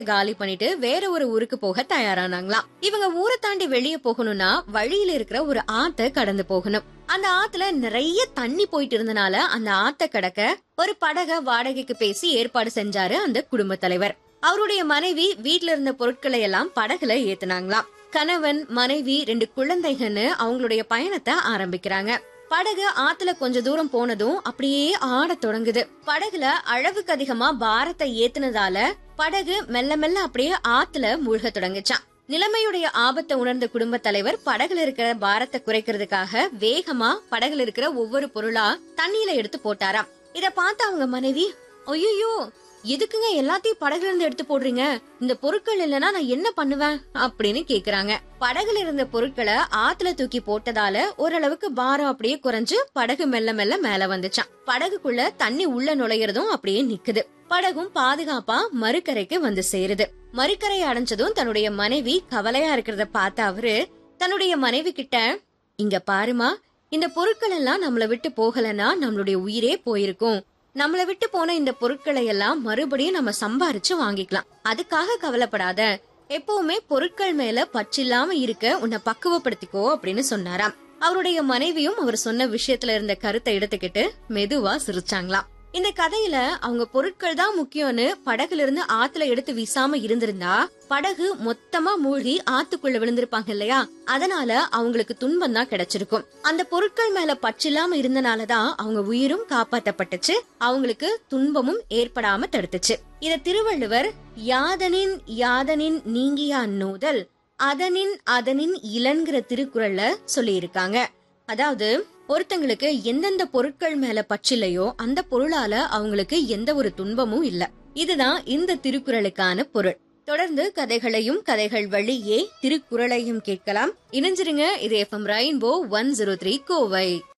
காலி பண்ணிட்டு வேற ஒரு ஊருக்கு போக தயாரானாங்களாம் இவங்க ஊரை தாண்டி வெளியே போகணும்னா வழியில இருக்கிற ஒரு ஆத்த கடந்து போகணும் அந்த ஆத்துல நிறைய தண்ணி போயிட்டு இருந்தனால அந்த ஆத்த கடக்க ஒரு படக வாடகைக்கு பேசி ஏற்பாடு செஞ்சாரு அந்த குடும்ப தலைவர் அவருடைய மனைவி வீட்ல இருந்த பொருட்களை எல்லாம் படகுல ஏத்துனாங்களாம் கணவன் மனைவி ரெண்டு குழந்தைகன்னு அவங்களுடைய பயணத்தை ஆரம்பிக்கிறாங்க படகு ஆத்துல கொஞ்ச தூரம் போனதும் அப்படியே ஆடத் தொடங்குது படகுல அளவுக்கு அதிகமா பாரத்தை ஏத்துனதால படகு மெல்ல மெல்ல அப்படியே ஆத்துல மூழ்க தொடங்குச்சான் நிலைமையுடைய ஆபத்தை உணர்ந்த குடும்ப தலைவர் படகுல இருக்கிற பாரத்தை குறைக்கிறதுக்காக வேகமா படகுல இருக்கிற ஒவ்வொரு பொருளா தண்ணியில எடுத்து போட்டாராம் இத பார்த்த அவங்க மனைவி ஐயோ எதுக்குங்க எல்லாத்தையும் படகுல இருந்து எடுத்து போடுறீங்க இந்த பொருட்கள் இல்லனா நான் என்ன பண்ணுவேன் அப்படின்னு கேக்குறாங்க படகுல இருந்த பொருட்களை ஆத்துல தூக்கி போட்டதால ஓரளவுக்கு பாரம் அப்படியே குறைஞ்சு படகு மெல்ல மெல்ல மேல வந்துச்சான் படகுக்குள்ள தண்ணி உள்ள நுழையறதும் அப்படியே நிக்குது படகும் பாதுகாப்பா மறுக்கரைக்கு வந்து சேருது மறுக்கரை அடைஞ்சதும் தன்னுடைய மனைவி கவலையா இருக்கிறத பார்த்த அவரு தன்னுடைய மனைவி கிட்ட இங்க பாருமா இந்த பொருட்கள் எல்லாம் நம்மள விட்டு போகலனா நம்மளுடைய உயிரே போயிருக்கும் நம்மள விட்டு போன இந்த பொருட்களை எல்லாம் மறுபடியும் நம்ம சம்பாரிச்சு வாங்கிக்கலாம் அதுக்காக கவலைப்படாத எப்பவுமே பொருட்கள் மேல பற்றில்லாம இருக்க உன்னை பக்குவப்படுத்திக்கோ அப்படின்னு சொன்னாராம் அவருடைய மனைவியும் அவர் சொன்ன விஷயத்துல இருந்த கருத்தை எடுத்துக்கிட்டு மெதுவா சிரிச்சாங்களாம் இந்த கதையில அவங்க பொருட்கள் தான் முக்கியம்னு படகுல இருந்து ஆத்துல எடுத்து வீசாம இருந்திருந்தா படகு மொத்தமா மூழ்கி ஆத்துக்குள்ள விழுந்திருப்பாங்க இல்லையா அதனால அவங்களுக்கு துன்பம் தான் கிடைச்சிருக்கும் அந்த பொருட்கள் மேல பற்றில்லாம இருந்தனாலதான் அவங்க உயிரும் காப்பாத்தப்பட்டுச்சு அவங்களுக்கு துன்பமும் ஏற்படாம தடுத்துச்சு இத திருவள்ளுவர் யாதனின் யாதனின் நீங்கியா நூதல் அதனின் அதனின் இளன்கிற திருக்குறள்ல சொல்லியிருக்காங்க அதாவது ஒருத்தங்களுக்கு எந்தெந்த பொருட்கள் மேல பற்றில்லையோ அந்த பொருளால அவங்களுக்கு எந்த ஒரு துன்பமும் இல்ல இதுதான் இந்த திருக்குறளுக்கான பொருள் தொடர்ந்து கதைகளையும் கதைகள் வழியே திருக்குறளையும் கேட்கலாம் இணைஞ்சிருங்க இது FM Rainbow one zero three Kovai